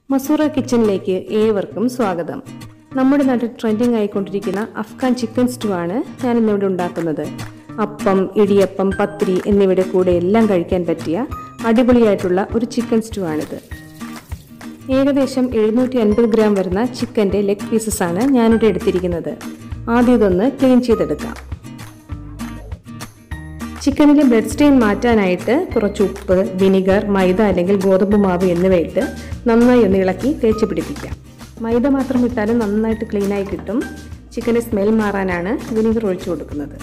മസൂറ കിച്ചണിലേക്ക് ഏവർക്കും സ്വാഗതം നമ്മുടെ നാട്ടിൽ ട്രെൻഡിങ് ആയിക്കൊണ്ടിരിക്കുന്ന അഫ്ഗാൻ ചിക്കൻ സ്റ്റൂ ആണ് ഞാൻ ഇന്നിവിടെ ഉണ്ടാക്കുന്നത് അപ്പം ഇടിയപ്പം പത്തിരി എന്നിവയുടെ കൂടെ എല്ലാം കഴിക്കാൻ പറ്റിയ അടിപൊളിയായിട്ടുള്ള ഒരു ചിക്കൻ സ്റ്റൂ ആണിത് ഏകദേശം എഴുന്നൂറ്റി അൻപത് ഗ്രാം വരുന്ന ചിക്കൻ്റെ ലെഗ് പീസസ് ആണ് ഞാനിവിടെ എടുത്തിരിക്കുന്നത് ആദ്യം ഇതൊന്ന് ക്ലീൻ ചെയ്തെടുക്കാം ചിക്കനിലെ ബ്ലഡ് സ്റ്റെയിൻ മാറ്റാനായിട്ട് കുറച്ച് ഉപ്പ് വിനിഗർ മൈദ അല്ലെങ്കിൽ ഗോതമ്പ് മാവ് എന്നിവയിട്ട് നന്നായി ഒന്ന് ഇളക്കി തേച്ച് പിടിപ്പിക്കാം മൈദ മാത്രം ഇട്ടാലും നന്നായിട്ട് ക്ലീനായി കിട്ടും ചിക്കൻ്റെ സ്മെൽ മാറാനാണ് വിനിഗർ ഒഴിച്ചു കൊടുക്കുന്നത്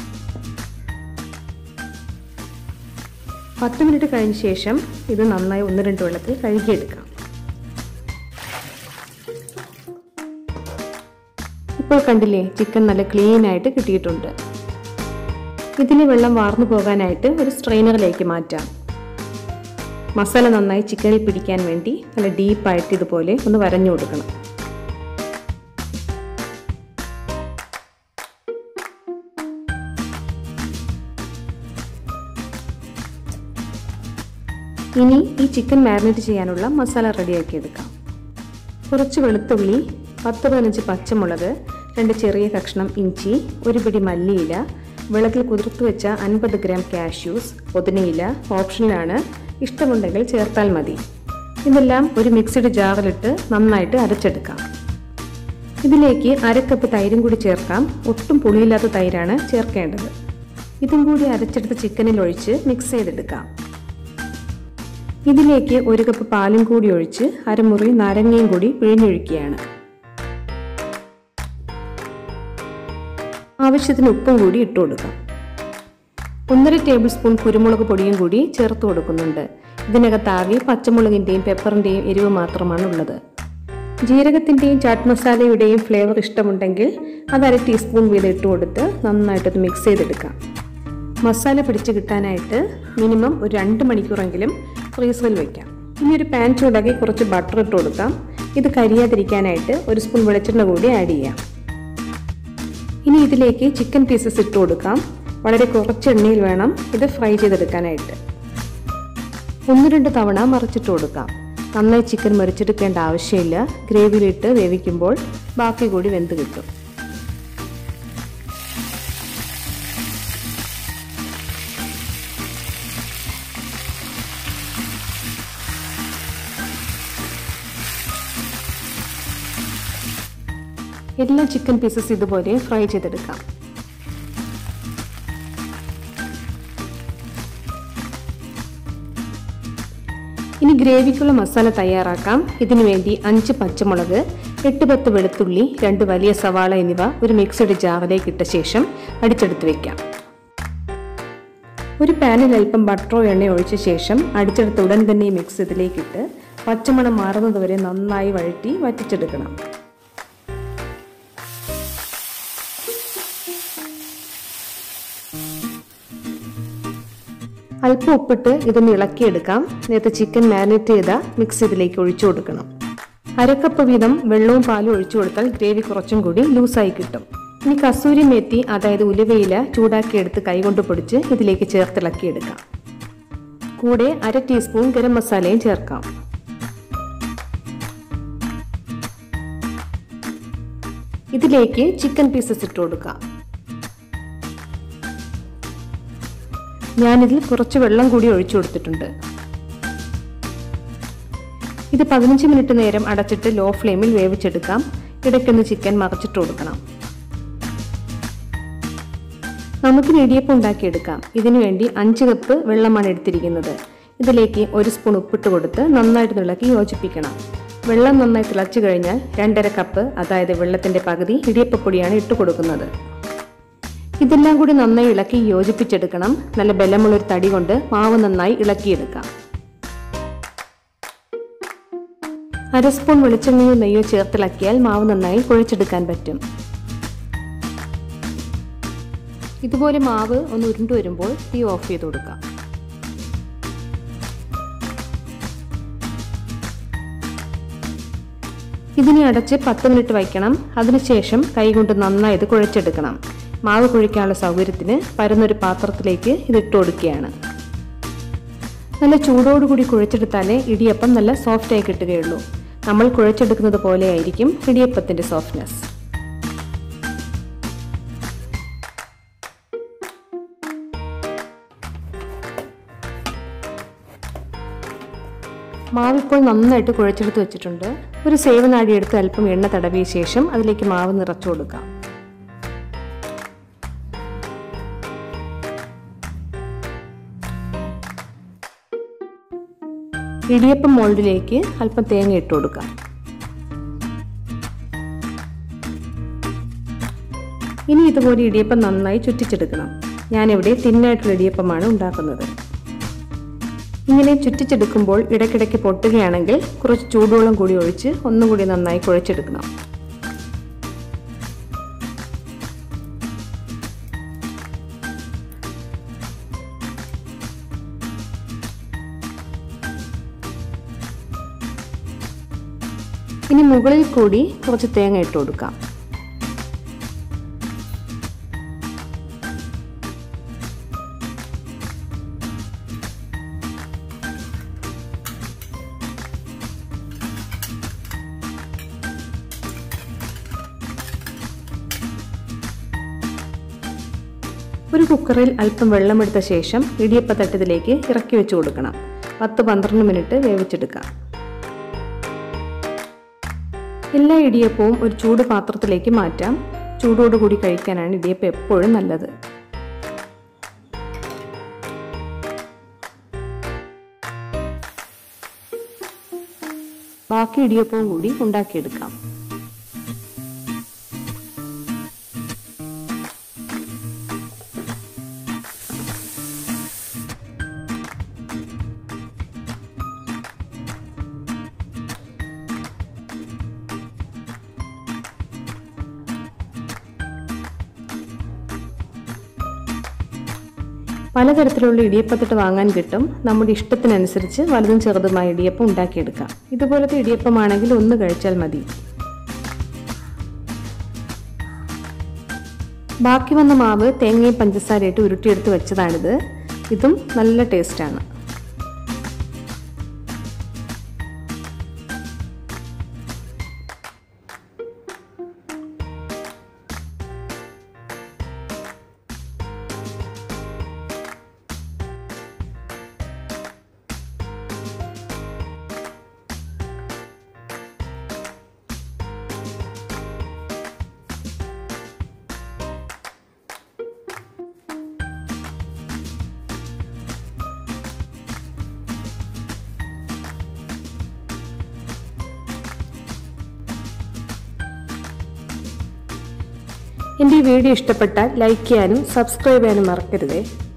പത്ത് മിനിറ്റ് കഴിഞ്ഞ ശേഷം ഇത് നന്നായി ഒന്ന് രണ്ട് വെള്ളത്തിൽ കഴുകിയെടുക്കാം ഇപ്പോൾ കണ്ടില്ലേ ചിക്കൻ നല്ല ക്ലീൻ ആയിട്ട് കിട്ടിയിട്ടുണ്ട് ഇതിന് വെള്ളം വാർന്നു പോകാനായിട്ട് ഒരു സ്ട്രെയിനറിലേക്ക് മാറ്റാം മസാല നന്നായി ചിക്കനിൽ പിടിക്കാൻ വേണ്ടി നല്ല ഡീപ്പായിട്ട് ഇതുപോലെ ഒന്ന് വരഞ്ഞു കൊടുക്കണം ഇനി ഈ ചിക്കൻ മാരിനേറ്റ് ചെയ്യാനുള്ള മസാല റെഡിയാക്കി എടുക്കാം കുറച്ച് വെളുത്തുള്ളി പത്ത് പതിനഞ്ച് പച്ചമുളക് രണ്ട് ചെറിയ കഷ്ണം ഇഞ്ചി ഒരു പിടി മല്ലിയില വെള്ളത്തിൽ കുതിർത്ത് വെച്ച അൻപത് ഗ്രാം കാഷ്യൂസ് പുതിനയില ഓപ്ഷനിലാണ് ഇഷ്ടമുണ്ടെങ്കിൽ ചേർത്താൽ മതി ഇതെല്ലാം ഒരു മിക്സിഡ് ജാറിലിട്ട് നന്നായിട്ട് അരച്ചെടുക്കാം ഇതിലേക്ക് അരക്കപ്പ് തൈരും കൂടി ചേർക്കാം ഒട്ടും പുളിയില്ലാത്ത തൈരാണ് ചേർക്കേണ്ടത് ഇതും കൂടി അരച്ചെടുത്ത് ചിക്കനിൽ ഒഴിച്ച് മിക്സ് ചെയ്തെടുക്കാം ഇതിലേക്ക് ഒരു കപ്പ് പാലും കൂടി ഒഴിച്ച് അരമുറി നാരങ്ങയും കൂടി പിഴിഞ്ഞൊഴിക്കുകയാണ് ആവശ്യത്തിന് ഉപ്പും കൂടി ഇട്ട് കൊടുക്കാം ഒന്നര ടേബിൾ സ്പൂൺ കുരുമുളക് പൊടിയും കൂടി ചേർത്ത് കൊടുക്കുന്നുണ്ട് ഇതിനകത്താകെ പച്ചമുളകിൻ്റെയും പെപ്പറിൻ്റെയും എരിവ് മാത്രമാണ് ഉള്ളത് ജീരകത്തിൻ്റെയും ചാറ്റ് മസാലയുടെയും ഫ്ലേവർ ഇഷ്ടമുണ്ടെങ്കിൽ അത് അര ടീസ്പൂൺ വീതം ഇട്ട് കൊടുത്ത് നന്നായിട്ടത് മിക്സ് ചെയ്തെടുക്കാം മസാല പിടിച്ച് കിട്ടാനായിട്ട് മിനിമം ഒരു രണ്ട് മണിക്കൂറെങ്കിലും ഫ്രീസറിൽ വെക്കാം ഇനി ഒരു പാൻ ചൂടാക്കി കുറച്ച് ബട്ടർ ഇട്ട് കൊടുക്കാം ഇത് കരിയാതിരിക്കാനായിട്ട് ഒരു സ്പൂൺ വെളിച്ചെണ്ണ കൂടി ആഡ് ചെയ്യാം ഇനി ഇതിലേക്ക് ചിക്കൻ പീസസ് ഇട്ട് കൊടുക്കാം വളരെ കുറച്ച് എണ്ണയിൽ വേണം ഇത് ഫ്രൈ ചെയ്തെടുക്കാനായിട്ട് ഒന്ന് രണ്ട് തവണ മറിച്ചിട്ട് കൊടുക്കാം നന്നായി ചിക്കൻ മറിച്ചെടുക്കേണ്ട ആവശ്യമില്ല ഗ്രേവിയിലിട്ട് വേവിക്കുമ്പോൾ ബാക്കി കൂടി വെന്ത് കിട്ടും എല്ലാ ചിക്കൻ പീസസ് ഇതുപോലെ ഫ്രൈ ചെയ്തെടുക്കാം ഇനി ഗ്രേവിക്കുള്ള മസാല തയ്യാറാക്കാം ഇതിനു വേണ്ടി അഞ്ച് പച്ചമുളക് എട്ട് പത്ത് വെളുത്തുള്ളി രണ്ട് വലിയ സവാള എന്നിവ ഒരു മിക്സഡ് ജാറിലേക്ക് ഇട്ട ശേഷം അടിച്ചെടുത്ത് വെക്കാം ഒരു പാനിൽ അല്പം ബട്ടറോ എണ്ണ ഒഴിച്ച ശേഷം അടിച്ചെടുത്ത ഉടൻ തന്നെ ഈ മിക്സ് ഇതിലേക്കിട്ട് പച്ചമണം മാറുന്നതുവരെ നന്നായി വഴറ്റി വറ്റിച്ചെടുക്കണം അല്പം ഉപ്പിട്ട് ഇതൊന്ന് ഇളക്കിയെടുക്കാം നേരത്തെ ചിക്കൻ മാരിനേറ്റ് ചെയ്ത മിക്സ് ഇതിലേക്ക് ഒഴിച്ചു കൊടുക്കണം അരക്കപ്പ് വീതം വെള്ളവും പാലും ഒഴിച്ചു കൊടുത്താൽ ഗ്രേവി കുറച്ചും കൂടി ലൂസായി കിട്ടും ഇനി കസൂരി മെത്തി അതായത് ഉലുവയില ചൂടാക്കിയെടുത്ത് കൈകൊണ്ട് പൊടിച്ച് ഇതിലേക്ക് ചേർത്തിളക്കിയെടുക്കാം കൂടെ അര ടീസ്പൂൺ ഗരം മസാലയും ചേർക്കാം ഇതിലേക്ക് ചിക്കൻ പീസസ് ഇട്ട് കൊടുക്കാം ഞാനിതിൽ കുറച്ച് വെള്ളം കൂടി ഒഴിച്ചു കൊടുത്തിട്ടുണ്ട് ഇത് പതിനഞ്ച് മിനിറ്റ് നേരം അടച്ചിട്ട് ലോ ഫ്ലെയിമിൽ വേവിച്ചെടുക്കാം ഇടയ്ക്കൊന്ന് ചിക്കൻ മറച്ചിട്ട് കൊടുക്കണം നമുക്ക് ഇടിയപ്പം ഉണ്ടാക്കിയെടുക്കാം ഇതിനു വേണ്ടി അഞ്ച് കപ്പ് വെള്ളമാണ് എടുത്തിരിക്കുന്നത് ഇതിലേക്ക് ഒരു സ്പൂൺ ഉപ്പിട്ട് കൊടുത്ത് നന്നായിട്ട് ഇളക്കി യോജിപ്പിക്കണം വെള്ളം നന്നായി തിളച്ചു കഴിഞ്ഞാൽ രണ്ടര കപ്പ് അതായത് വെള്ളത്തിൻ്റെ പകുതി ഇടിയപ്പപ്പൊടിയാണ് ഇട്ട് കൊടുക്കുന്നത് ഇതെല്ലാം കൂടി നന്നായി ഇളക്കി യോജിപ്പിച്ചെടുക്കണം നല്ല ബലമുള്ളൊരു തടി കൊണ്ട് മാവ് നന്നായി ഇളക്കിയെടുക്കാം അര സ്പൂൺ വെളിച്ചെണ്ണയോ നെയ്യോ ചേർത്തിളക്കിയാൽ മാവ് നന്നായി കുഴച്ചെടുക്കാൻ പറ്റും ഇതുപോലെ മാവ് ഒന്ന് ഉരുണ്ടു വരുമ്പോൾ തീ ഓഫ് ചെയ്ത് കൊടുക്കാം ഇതിനെ അടച്ച് പത്ത് മിനിറ്റ് വയ്ക്കണം അതിനുശേഷം കൈകൊണ്ട് നന്നായി ഇത് കുഴച്ചെടുക്കണം മാവ് കുഴിക്കാനുള്ള സൗകര്യത്തിന് പരന്നൊരു പാത്രത്തിലേക്ക് ഇത് ഇട്ട് കൊടുക്കുകയാണ് നല്ല ചൂടോടുകൂടി കുഴച്ചെടുത്താലേ ഇടിയപ്പം നല്ല സോഫ്റ്റായി കിട്ടുകയുള്ളൂ നമ്മൾ കുഴച്ചെടുക്കുന്നത് പോലെയായിരിക്കും ഇടിയപ്പത്തിൻ്റെ സോഫ്റ്റ്നെസ് മാവ് ഇപ്പോൾ നന്നായിട്ട് കുഴച്ചെടുത്ത് വെച്ചിട്ടുണ്ട് ഒരു സേവനാടി എടുത്ത് അല്പം എണ്ണ തടവിയ ശേഷം അതിലേക്ക് മാവ് നിറച്ചു കൊടുക്കാം ഇടിയപ്പം മോൾഡിലേക്ക് അല്പം തേങ്ങ ഇട്ട് കൊടുക്കാം ഇനി ഇതുപോലെ ഇടിയപ്പം നന്നായി ചുറ്റിച്ചെടുക്കണം ഞാനിവിടെ തിന്നായിട്ടുള്ള ഇടിയപ്പമാണ് ഉണ്ടാക്കുന്നത് ഇങ്ങനെ ചുറ്റിച്ചെടുക്കുമ്പോൾ ഇടയ്ക്കിടയ്ക്ക് പൊട്ടുകയാണെങ്കിൽ കുറച്ച് ചൂടുവെള്ളം കൂടി ഒഴിച്ച് ഒന്നും കൂടി നന്നായി കുഴച്ചെടുക്കണം ഇനി മുകളിൽ കൂടി കുറച്ച് തേങ്ങ ഇട്ട് കൊടുക്കാം ഒരു കുക്കറിൽ അല്പം വെള്ളമെടുത്ത ശേഷം ഇടിയപ്പത്തട്ടത്തിലേക്ക് ഇറക്കി വെച്ച് കൊടുക്കണം പത്ത് പന്ത്രണ്ട് മിനിറ്റ് വേവിച്ചെടുക്കാം എല്ലാ ഇടിയപ്പവും ഒരു ചൂട് പാത്രത്തിലേക്ക് മാറ്റാം ചൂടോടുകൂടി കഴിക്കാനാണ് ഇടിയപ്പം എപ്പോഴും നല്ലത് ബാക്കി ഇടിയപ്പവും കൂടി ഉണ്ടാക്കിയെടുക്കാം പലതരത്തിലുള്ള ഇടിയപ്പത്തിട്ട് വാങ്ങാൻ കിട്ടും നമ്മുടെ ഇഷ്ടത്തിനനുസരിച്ച് വലുതും ചെറുതുമായ ഇടിയപ്പം ഉണ്ടാക്കിയെടുക്കാം ഇതുപോലത്തെ ഇടിയപ്പമാണെങ്കിൽ ഒന്ന് കഴിച്ചാൽ മതി ബാക്കി വന്ന മാവ് തേങ്ങയും പഞ്ചസാരയിട്ട് ഉരുട്ടിയെടുത്ത് വെച്ചതാണിത് ഇതും നല്ല ടേസ്റ്റാണ് എൻ്റെ ഈ വീഡിയോ ഇഷ്ടപ്പെട്ടാൽ ലൈക്ക് ചെയ്യാനും സബ്സ്ക്രൈബ് ചെയ്യാനും മറക്കരുതേ